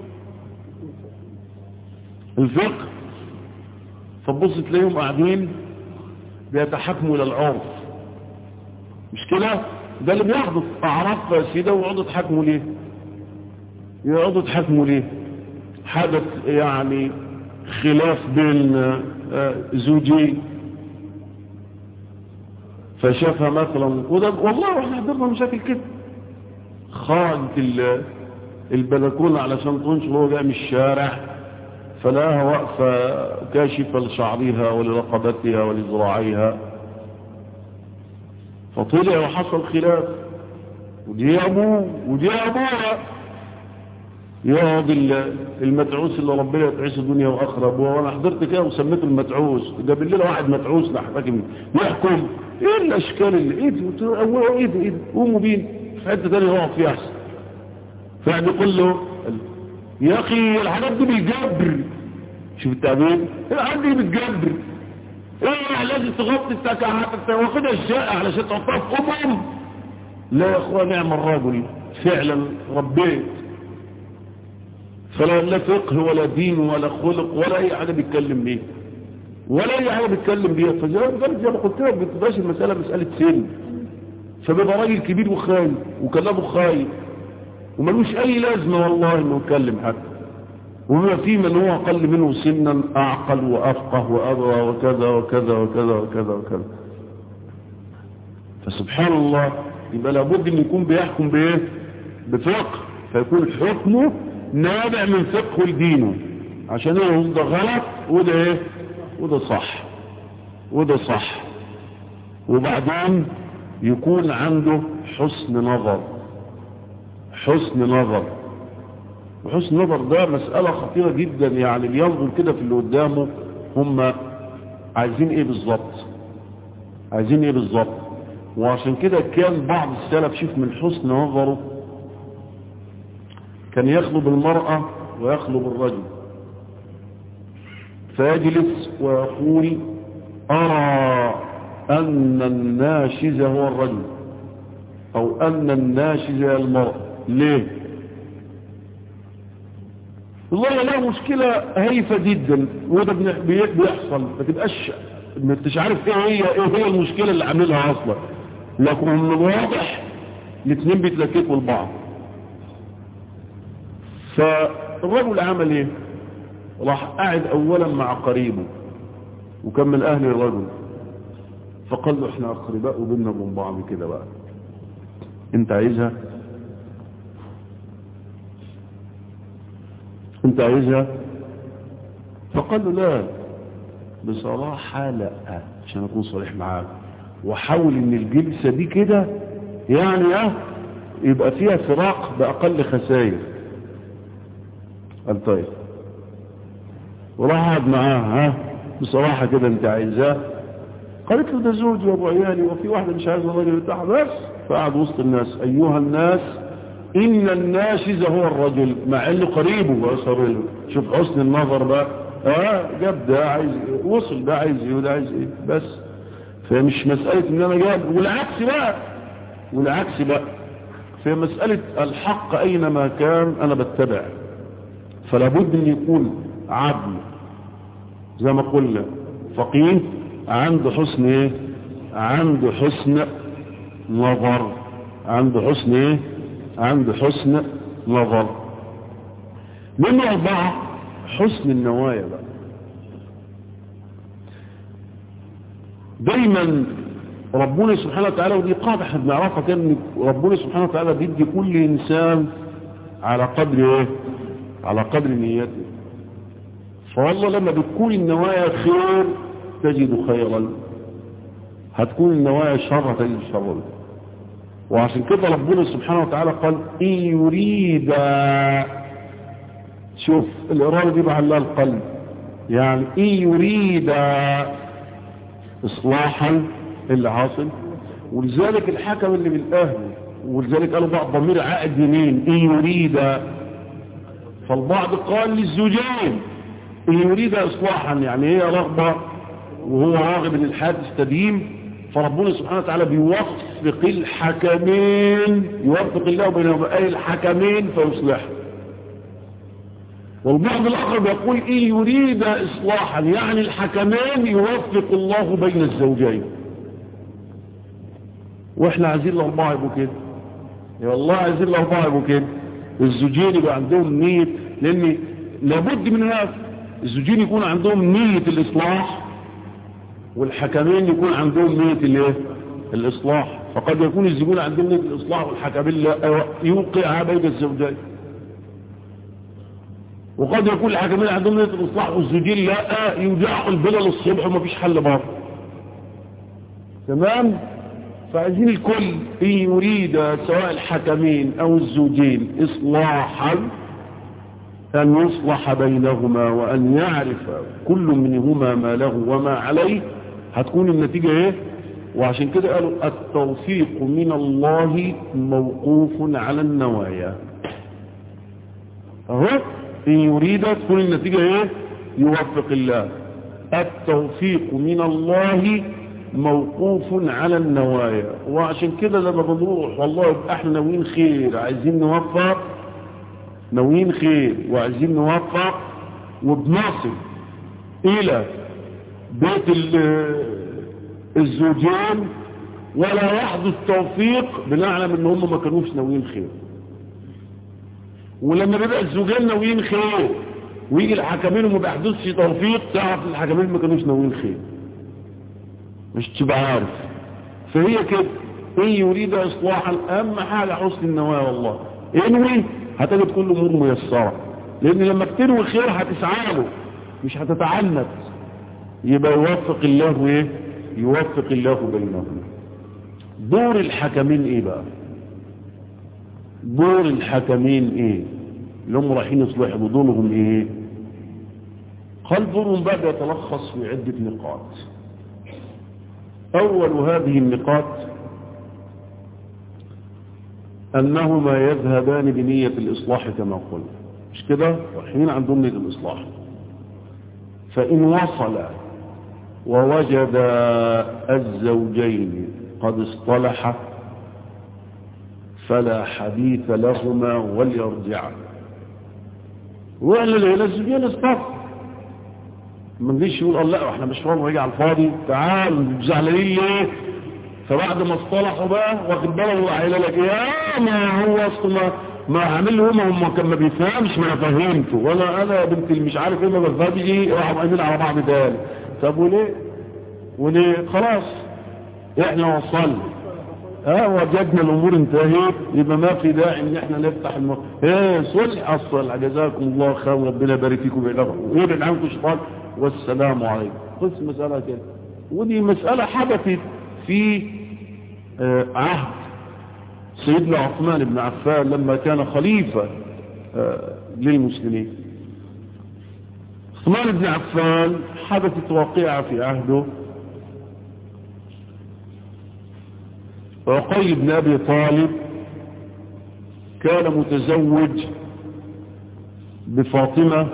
الفقه فتبص تلاقيهم قاعدين بيتحكموا الى العرف مش كده ده اللي بياخدوا اعراف فاسده ويقعدوا يتحكموا ليه يقعدوا يتحكموا ليه حدث يعني خلاف بين زوجين فشافها مثلا وده والله احنا حضرنا مشاكل كده خرجت البلكونه علشان تنشر وهو جاي من الشارع فلاها واقفه كاشفه لشعرها ولرقبتها ولذراعيها فطلع وحصل خلاف ودي ابوه ودي ابوها يقعد المتعوس اللي ربنا يتعيش الدنيا واخره ابوها وانا حضرت كده وسميته المتعوس ده بالليل واحد متعوس لحكم يحكم ايه الاشكال اللي ايه دي ايه ايه دي قوموا بين في حته ثانيه يقعد فيها احسن فقعد يقول له يا اخي الحاجات دي بالجبر شوف التعبير الحاجات دي بالجبر ايه لازم تغطي التكعات واخدها الشقه علشان تحطها في امم لا يا اخوان نعم الرجل فعلا ربيت فلا لا فقه ولا دين ولا خلق ولا اي حاجه بيتكلم بيها ولا اي حاجه بيتكلم بيها فزي زي ما قلت لك بتبقاش المساله مساله سن فبيبقى راجل كبير وخايف وكلامه خايف وملوش اي لازمه والله انه يتكلم حتى وبما في من هو اقل منه سنا اعقل وافقه وادرى وكذا وكذا وكذا وكذا وكذا فسبحان الله يبقى لابد ان يكون بيحكم بايه بفقه فيكون حكمه نابع من فقه لدينه عشان هو ده غلط وده ايه وده صح وده صح وبعدين يكون عنده حسن نظر حسن نظر وحسن النظر ده مسألة خطيرة جدا يعني اللي ينظر كده في اللي قدامه هم عايزين ايه بالظبط عايزين ايه بالظبط وعشان كده كان بعض السلف شوف من حسن نظره كان يخلب المرأة ويخلب الرجل فيجلس ويقول أرى أن الناشز هو الرجل أو أن الناشز هي المرأة ليه والله لا مشكلة هايفة جدا وده بيحصل ما تبقاش ما انتش عارف ايه هي ايه هي المشكلة اللي عاملها اصلا لكن من الواضح الاثنين بيتلككوا لبعض فالرجل عمل ايه راح قاعد اولا مع قريبه وكان من اهل الرجل فقال له احنا اقرباء وبيننا وبين بعض كده بقى انت عايزها انت عايزها فقال له لا بصراحة لا عشان اكون صريح معاك وحاول ان الجلسة دي كده يعني اه يبقى فيها فراق باقل خسائر قال طيب وراح قعد معاه ها بصراحة كده انت عايزاه قالت له ده زوجي وابو عيالي وفي واحدة مش عايزة الراجل يرتاح بس فقعد وسط الناس ايها الناس ان الناشز هو الرجل مع انه قريبه وصار له شوف حسن النظر بقى اه جاب ده عايز إيه؟ وصل ده عايز ايه وده عايز ايه بس فمش مسألة ان انا جاب والعكس بقى والعكس بقى في مسألة الحق اينما كان انا بتبع فلا بد ان يكون عدل زي ما قلنا فقيه عنده حسن ايه عنده حسن نظر عنده حسن ايه عنده حسن نظر من أربعة حسن النوايا بقى دايما ربنا سبحانه وتعالى ودي قاعدة احنا بنعرفها كان ربنا سبحانه وتعالى بيدي كل إنسان على قدر ايه على قدر نيته فوالله لما بتكون النوايا خير تجد خيرا هتكون النوايا شر تجد شرا وعشان كده ربنا سبحانه وتعالى قال إن يريد شوف الإرادة دي بعلها القلب يعني إن يريد إصلاحا اللي حاصل ولذلك الحكم اللي بالأهل ولذلك قالوا بعض ضمير عائد يمين إن يريد فالبعض قال للزوجين إن يريد إصلاحا يعني هي رغبة وهو راغب ان الحياة تستديم فربنا سبحانه وتعالى بيوفق الحكمين يوفق الله بين أي الحكمين فيصلح والبعض الآخر بيقول إيه يريد إصلاحا يعني الحكمين يوفق الله بين الزوجين وإحنا عايزين الأربعة يبقوا كده يا والله عايزين الأربعة يبقوا كده الزوجين يبقى عندهم نية لأن لابد من هذا الزوجين يكون عندهم نية الإصلاح والحكمين يكون عندهم نية الايه الإصلاح فقد يكون الزوجين عندهم نية الإصلاح والحكمين لا يوقع بين الزوجين وقد يكون الحكمين عندهم نية الإصلاح والزوجين لا يوجعوا البلل الصبح وما فيش حل بار تمام فعايزين الكل إن يريد سواء الحكمين أو الزوجين إصلاحا أن يصلح بينهما وأن يعرف كل منهما ما له وما عليه هتكون النتيجة ايه وعشان كده قالوا التوفيق من الله موقوف على النوايا اهو ان يريد تكون النتيجة ايه يوفق الله التوفيق من الله موقوف على النوايا وعشان كده لما بنروح والله يبقى احنا ناويين خير عايزين نوفق ناويين خير وعايزين نوفق وبنصل الى بيت الزوجين ولا يحدث توفيق بنعلم ان هم ما كانوش ناويين خير ولما بيبقى الزوجين ناويين خير ويجي الحكمين وما بيحدثش توفيق تعرف الحكمين ما كانوش ناويين خير مش تبقى عارف فهي كده ان يريد اصلاحا اهم حاجه حسن النوايا والله انوي هتجد كل امور ميسره لان لما تنوي خير هتسعى له مش هتتعنت يبقى يوفق الله ايه يوفق الله بينهم دور الحكمين ايه بقى دور الحكمين ايه اللي هم رايحين يصلحوا دورهم ايه قال دورهم بقى يتلخص في عدة نقاط اول هذه النقاط انهما يذهبان بنية الاصلاح كما قلنا مش كده رايحين عندهم نية الاصلاح فان وصل ووجد الزوجين قد اصطلحا فلا حديث لهما وليرجعا واحنا اللي لازم نصطف ما نجيش يقول الله لا احنا مش فاهم ويجي على الفاضي تعال زعلانين ليه فبعد ما اصطلحوا بقى واخد باله هو قايل لك يا ما هو اصلا ما ما عامل له هم هم كان ما بيفهمش ما انا فهمته وانا انا يا بنت اللي مش عارف ايه ما بفهمش ايه راحوا قايمين على بعض تاني طب وليه وليه خلاص احنا وصلنا اه وجدنا الامور انتهت يبقى ما في داعي ان احنا نفتح الم... ايه صلح اصل جزاكم الله خير ربنا يبارك فيكم ويبارك ويبعد عنكم الشيطان والسلام عليكم خلص مسألة كده ودي مسألة حدثت في آه عهد سيدنا عثمان بن عفان لما كان خليفة آه للمسلمين عثمان بن عفان حدثت واقعة في عهده عقيل بن أبي طالب كان متزوج بفاطمة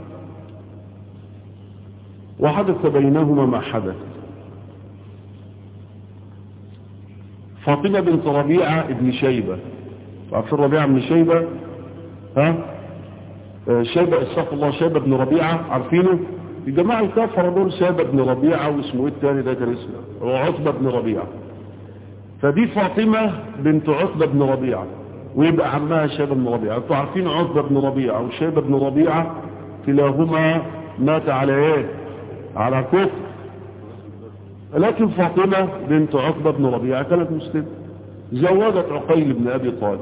وحدث بينهما ما حدث فاطمة بنت ربيعة ابن شيبة عارفين ربيعة بن شيبة ها آه شيبة استغفر الله شيبة بن ربيعة عارفينه الجماعة الكافرة دول شيبة بن ربيعة واسمه ايه التاني ده كان اسمه عتبة بن ربيعة فدي فاطمة بنت عتبة بن ربيعة ويبقى عمها شيبة بن ربيعة انتوا عارفين عتبة بن ربيعة وشيبة بن ربيعة كلاهما مات على ايه على كفر لكن فاطمة بنت عتبة بن ربيعة كانت مسلمة زوجت عقيل بن أبي طالب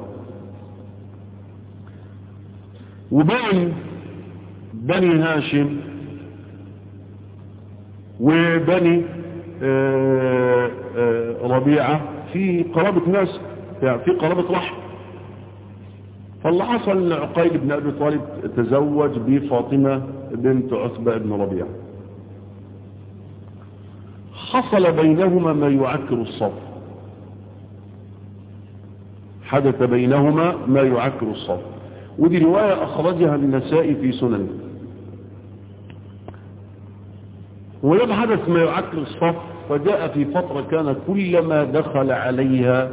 وبين بني هاشم وبني آآ آآ ربيعة في قرابة ناس يعني في قرابة رحم فاللي حصل عقيل بن أبي طالب تزوج بفاطمة بنت عتبة بن ربيعة حصل بينهما ما يعكر الصف حدث بينهما ما يعكر الصف ودي رواية أخرجها النسائي في سننه ولما حدث ما يعكر الصف فجاء في فترة كان كلما دخل عليها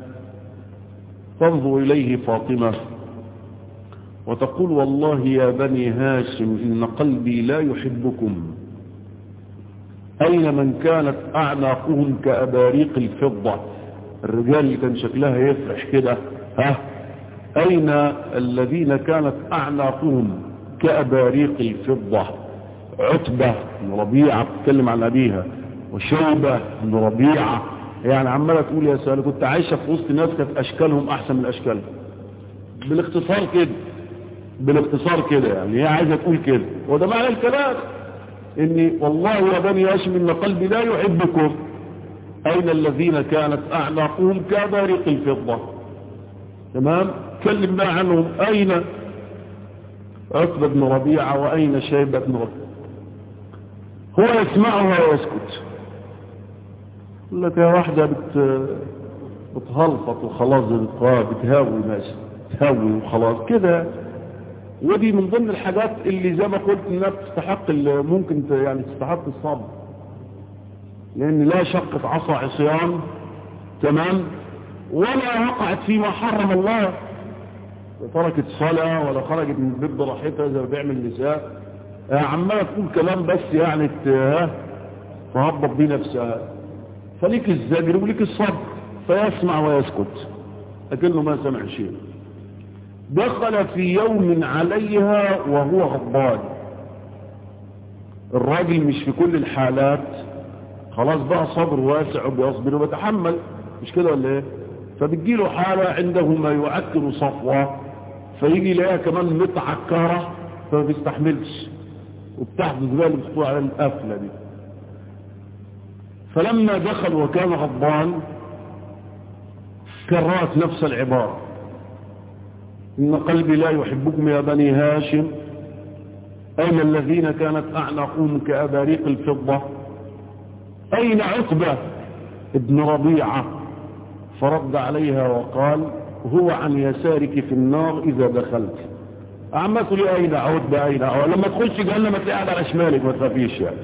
تنظر إليه فاطمة وتقول والله يا بني هاشم إن قلبي لا يحبكم أين من كانت أعناقهم كأباريق الفضة الرجال اللي كان شكلها يفرح كده ها أين الذين كانت أعناقهم كأباريق الفضة عتبة بن ربيعة بتتكلم عن أبيها وشيبة بن ربيعة يعني عمالة تقول يا سؤال كنت عايشة في وسط ناس كانت أشكالهم أحسن من أشكالهم بالاختصار كده بالاختصار كده يعني هي عايزة تقول كده وده معنى الكلام إني والله يا بني هاشم إن قلبي لا يحبكم أين الذين كانت أعناقهم كبارق الفضة تمام كلم بقى عنهم أين عتبة بن ربيعة وأين شيبة بن ربيعة هو يسمعها ويسكت يقول لك يا واحدة بت... بتهلفط وخلاص بتهاوي ماشي تهاوي وخلاص كده ودي من ضمن الحاجات اللي زي ما قلت انها تستحق ممكن يعني تستحق الصبر لان لا شقت عصا عصيان تمام ولا وقعت فيما حرم الله تركت صلاة ولا خرجت من البيت براحتها زي ما بيعمل النساء عمالة تقول كلام بس يعني تهبط بيه نفسها فليك الزجر وليك الصبر فيسمع ويسكت لكنه ما سمع شيء دخل في يوم عليها وهو غضبان الراجل مش في كل الحالات خلاص بقى صبر واسع وبيصبر وبيتحمل مش كده ولا ايه فبتجيله حالة عنده ما يعكر صفوة فيجي يلاقيها كمان متعكرة فما بيستحملش وبتحدث بقى اللي بتقول على القفلة دي فلما دخل وكان غضبان كررت نفس العبارة إن قلبي لا يحبكم يا بني هاشم أين الذين كانت أعناقهم كأباريق الفضة أين عتبة ابن ربيعة فرد عليها وقال هو عن يسارك في النار إذا دخلت عما تقول أين عتبة أين عتبة لما تخش جهنم تلاقي على شمالك ما تخافيش يعني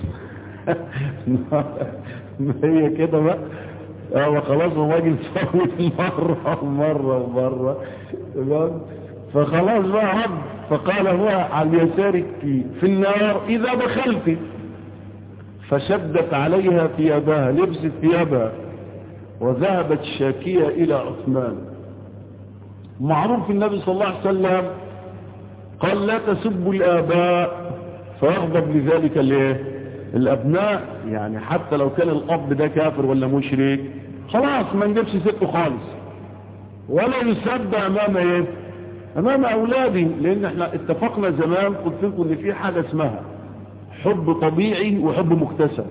ما هي كده بقى اه خلاص الراجل صوت مرة ومرة ومرة تمام فخلاص بقى رب فقال هو عن يسارك في النار إذا دخلت فشدت عليها ثيابها لبست ثيابها وذهبت شاكية إلى عثمان معروف النبي صلى الله عليه وسلم قال لا تسبوا الآباء فيغضب لذلك الايه الأبناء يعني حتى لو كان الأب ده كافر ولا مشرك خلاص ما نجيبش سته خالص ولا يسب أمام ايه أمام أولادي لأن احنا اتفقنا زمان قلت لكم ان في حاجة اسمها حب طبيعي وحب مكتسب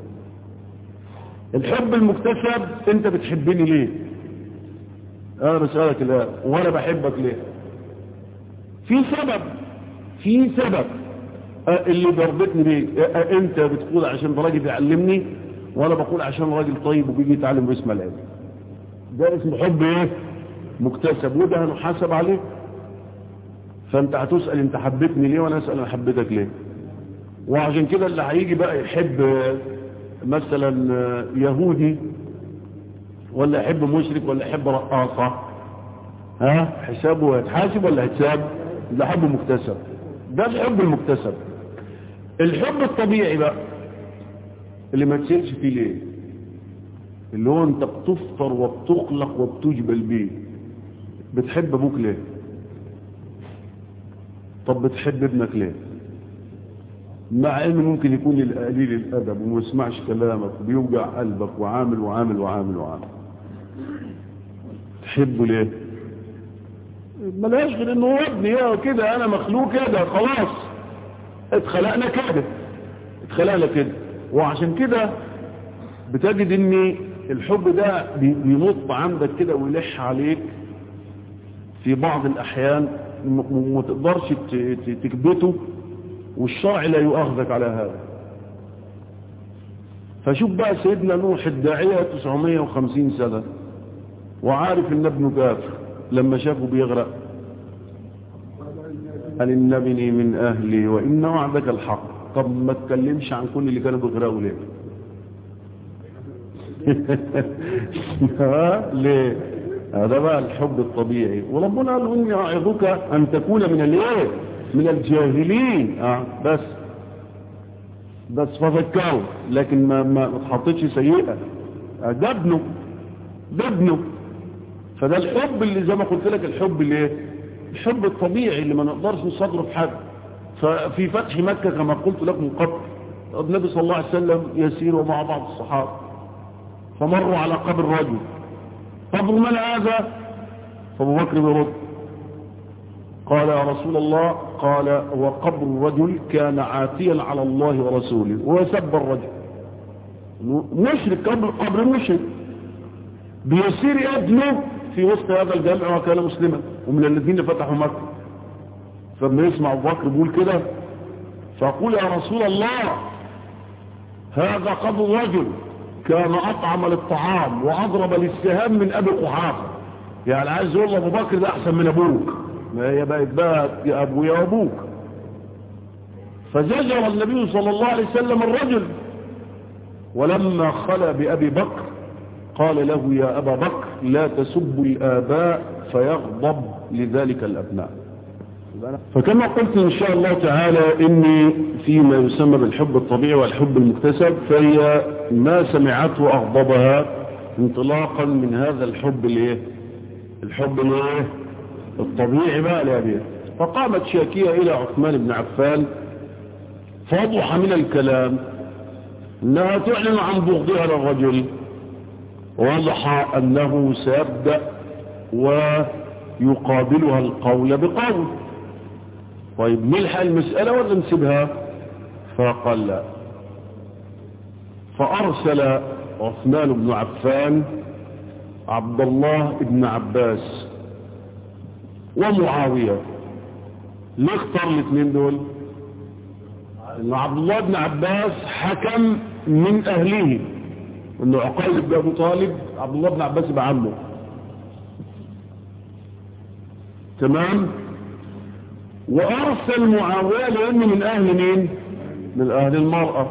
الحب المكتسب انت بتحبني ليه انا بسألك الآن وانا بحبك ليه في سبب في سبب أه اللي ضربتني ليه أه انت بتقول عشان ده راجل بيعلمني وانا بقول عشان راجل طيب وبيجي يتعلم باسم العلم ده اسمه حب ايه مكتسب وده هنحاسب عليه فانت هتسأل انت حبيتني ليه وانا اسأل انا حبيتك ليه وعشان كده اللي هيجي بقى يحب مثلا يهودي ولا يحب مشرك ولا يحب رقاصة ها حسابه هيتحاسب ولا هيتساب ده حب مكتسب ده الحب المكتسب الحب الطبيعي بقى اللي ما تسيرش فيه ليه اللي هو انت بتفطر وبتقلق وبتجبل بيه بتحب ابوك ليه طب بتحب ابنك ليه مع انه ممكن يكون قليل الادب وما يسمعش كلامك وبيوجع قلبك وعامل وعامل وعامل وعامل تحبه ليه ملهاش غير انه ابني كده انا مخلوق كده خلاص اتخلقنا كده اتخلقنا كده وعشان كده بتجد ان الحب ده بينط عندك كده ويلح عليك في بعض الاحيان وما تقدرش تكبته والشرع لا يؤاخذك على هذا فشوف بقى سيدنا نوح الداعية 950 سنة وعارف ان ابنه كافر لما شافه بيغرق قال ان ابني من اهلي وان وعدك الحق طب ما تكلمش عن كل اللي كانوا بيغرقوا ليه ليه هذا بقى الحب الطبيعي وربنا قال اني اعظك ان تكون من الايه من الجاهلين اه بس بس فذكروا لكن ما ما تحطتش سيئه ده ابنه ده ابنه فده الحب اللي زي ما قلت لك الحب اللي ايه الحب الطبيعي اللي ما نقدرش نصدره في حد ففي فتح مكة كما قلت لكم قبل النبي صلى الله عليه وسلم يسير مع بعض الصحابة فمروا على قبر رجل قبر من هذا فابو بكر بيرد قال يا رسول الله قال هو قبر الرجل كان عاتيا على الله ورسوله وسب الرجل مشرك قبر قبر مشرك بيسير ابنه في وسط هذا الجمع وكان مسلما ومن الذين فتحوا مكة فلما يسمع ابو بكر بيقول كده فأقول يا رسول الله هذا قبر رجل كان أطعم للطعام وأضرب للسهام من أبي قحافة يعني عايز يقول أبو بكر ده أحسن من أبوك ما هي بقت بقى يا أبو يا أبوك فزجر النبي صلى الله عليه وسلم الرجل ولما خلى بأبي بكر قال له يا أبا بكر لا تسبوا الآباء فيغضب لذلك الأبناء فكما قلت إن شاء الله تعالى إني فيما يسمى بالحب الطبيعي والحب المكتسب فهي ما سمعته أغضبها انطلاقا من هذا الحب الايه الحب الايه الطبيعي بقى لأبيها فقامت شاكية إلى عثمان بن عفان فوضح من الكلام انها تعلن عن بغضها للرجل وضح انه سيبدأ ويقابلها القول بقول طيب نلحق المسألة ولا نسيبها فقال لا فأرسل عثمان بن عفان عبد الله بن عباس ومعاوية ليه اختار الاثنين دول ان عبد الله بن عباس حكم من اهله انه عقيل بن ابو طالب عبد الله بن عباس يبقى عمه تمام وارسل معاوية لانه من اهل مين من اهل المرأة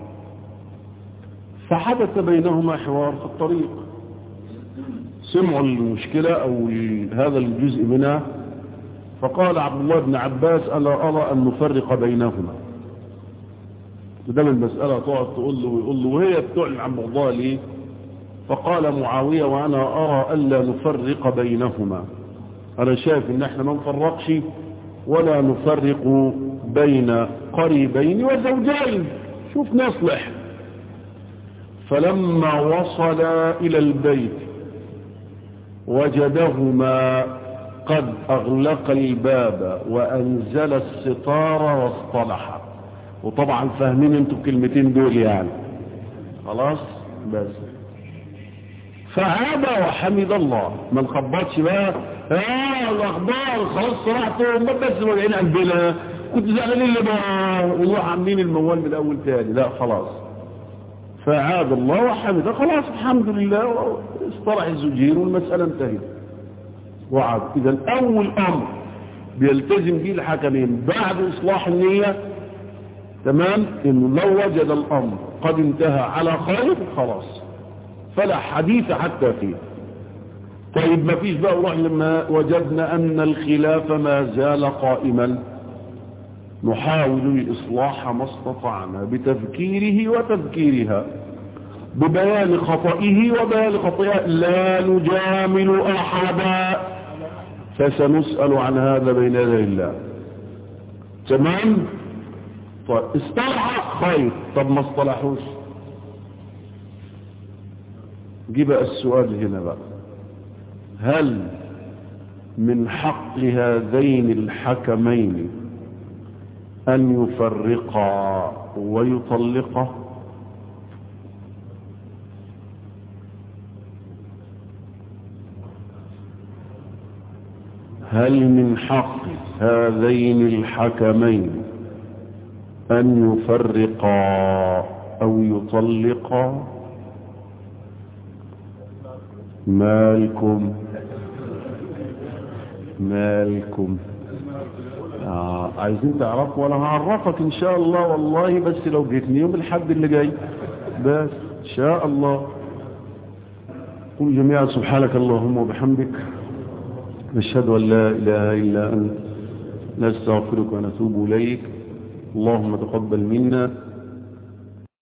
فحدث بينهما حوار في الطريق سمعوا المشكلة او هذا الجزء منها فقال عبد الله بن عباس ألا أرى أن نفرق بينهما ده من المسألة تقعد تقول له ويقول له وهي بتعلن عن بعضها ليه فقال معاوية وأنا أرى ألا نفرق بينهما أنا شايف إن احنا ما نفرقش ولا نفرق بين قريبين وزوجين شوف نصلح فلما وصل إلى البيت وجدهما قد أغلق الباب وأنزل الستار واصطلح وطبعا فاهمين انتوا الكلمتين دول يعني خلاص بس فعاد وحمد الله ما نخبطش بقى اه الاخبار خلاص صرعتوا ما بس واجعين قلبنا كنت زعلانين اللي بقى ونروح عاملين الموال من الاول تاني لا خلاص فعاد الله وحمد خلاص الحمد لله اصطلح الزوجين والمسألة انتهت وعاد اذا اول امر بيلتزم به الحكمين بعد اصلاح النية تمام انه لو وجد الامر قد انتهى على خير خلاص فلا حديث حتى فيه طيب ما فيش بقى وروح لما وجدنا ان الخلاف ما زال قائما نحاول الإصلاح ما استطعنا بتذكيره وتذكيرها ببيان خطئه وبيان خطئها لا نجامل أحدا فسنسأل عن هذا بين يدي الله تمام طيب اصطلح خير طب ما اصطلحوش جي بقى السؤال هنا بقى هل من حق هذين الحكمين أن يفرقا ويطلقا هل من حق هذين الحكمين أن يفرقا أو يطلقا مالكم مالكم آه عايزين تعرفوا وانا هعرفك ان شاء الله والله بس لو جيتني يوم الحد اللي جاي بس ان شاء الله قل جميعا سبحانك اللهم وبحمدك نشهد ان لا اله الا انت نستغفرك ونتوب اليك اللهم تقبل منا